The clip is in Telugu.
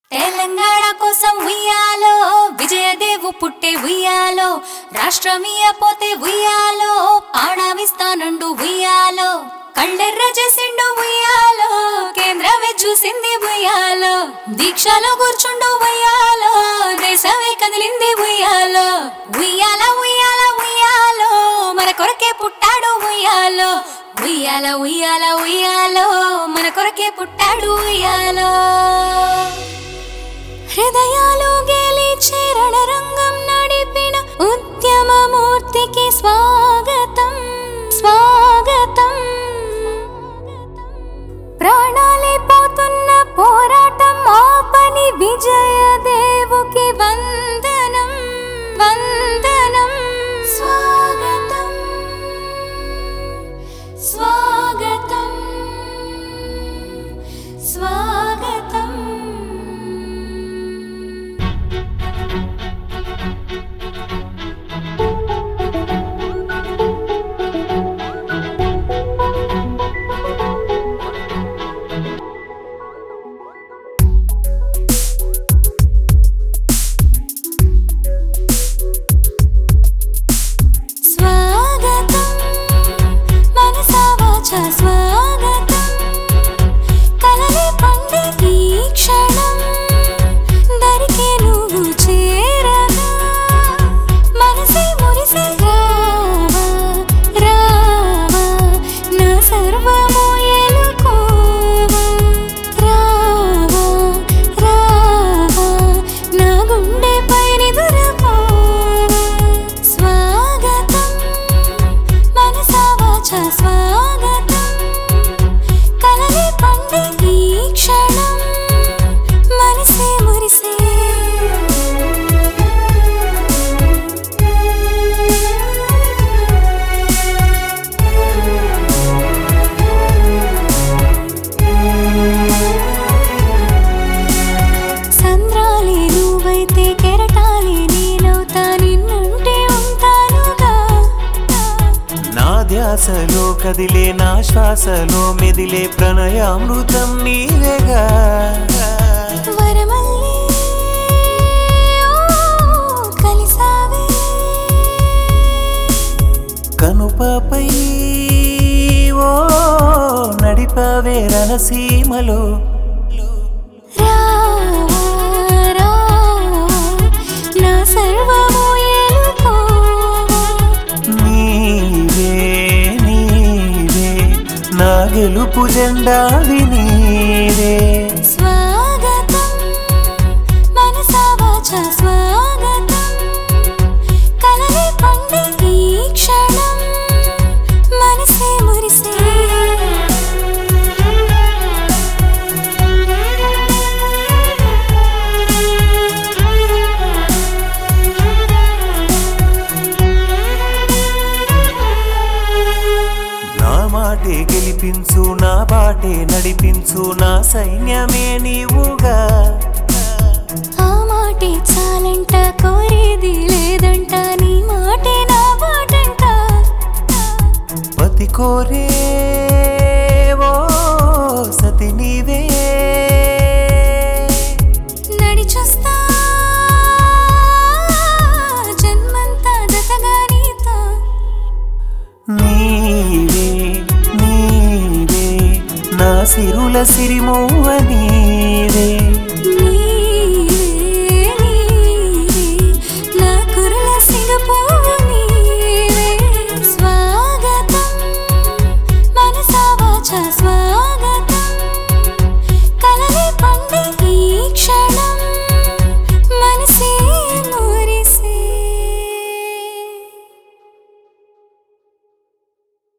తెలంగాణ కోసం ఉయ్యాలో విజయదేవు పుట్టే ఉయ్యాలో రాష్ట్రమీయ పోతే ఉయ్యాలో పాణావిస్తానుండు ఉయ్యాలో కళ్ళెర్ర చేసిండు ఉయ్యాలో కేంద్రమే చూసింది ఉయ్యాలో దీక్షలో కూర్చుండు ఉయ్యాలో దేశమే కదిలింది ఉయ్యాలో ఉయ్యాల ఉయ్యాల ఉయ్యాలో మన కొరకే పుట్టాడు ఉయ్యాలో ఉయ్యాల ఉయ్యాల ఉయ్యాలో మన కొరకే పుట్టాడు ఉయ్యాలో హృదయాలు గెలిచే రణరంగం నడిపిన ఉద్యమమూర్తికి స్వాగతం స్వాగతం ప్రాణాలే పోతున్న పోరాటం ఆపని విజయదేవుకి వందనం వందనం స్వాగతం స్వాగతం స్వాగతం స్వాగతం మనసా వాచా స్వాగతం కలలే పండే ఈ క్షణం దరికే నువ్వు చేరగా మనసే మురిసే రావా రావా నా సర్వము ఎలుకోవా రావా రావా నా గుండె పైన దురపోవా స్వాగతం మనసా వాచా స్వాగతం కలలే పండే ఈ క్షణం మనసే మురిసే సంద్రాలే నువ్వైతే కెరటాలే నేనవుతా నిన్నుంటే ఉంటానుగా నా ధ్యాసలో కదిలే నా శ్వాసలో మెదిలే ప్రణయామృతం నీవేగా వరమల్లే ఓ కలిసావే కనుపపై ఓ నడిపవే రణసీమలో రావా రావా నా సర్వము ఎలుకోవా నీవే నీవే నా గెలుపు జెండావి నీవే స్వాగతం మనసా వాచా స్వాగతం కలలే పండే ఈ క్షణం మనసే మురిసే నా మాటే గెలిపించు నా బాటే నడిపించు నా సైన్యమే నీవుగా ఆ మాటే చాలంట కోరేది లేదంట నీ మాటే నా బాటంట పతి కోరే ఓ సతి నీవే నడి చూస్తా జన్మంతా దతగా నీతో నీవే నీవే నా సిరుల సిరిమోహ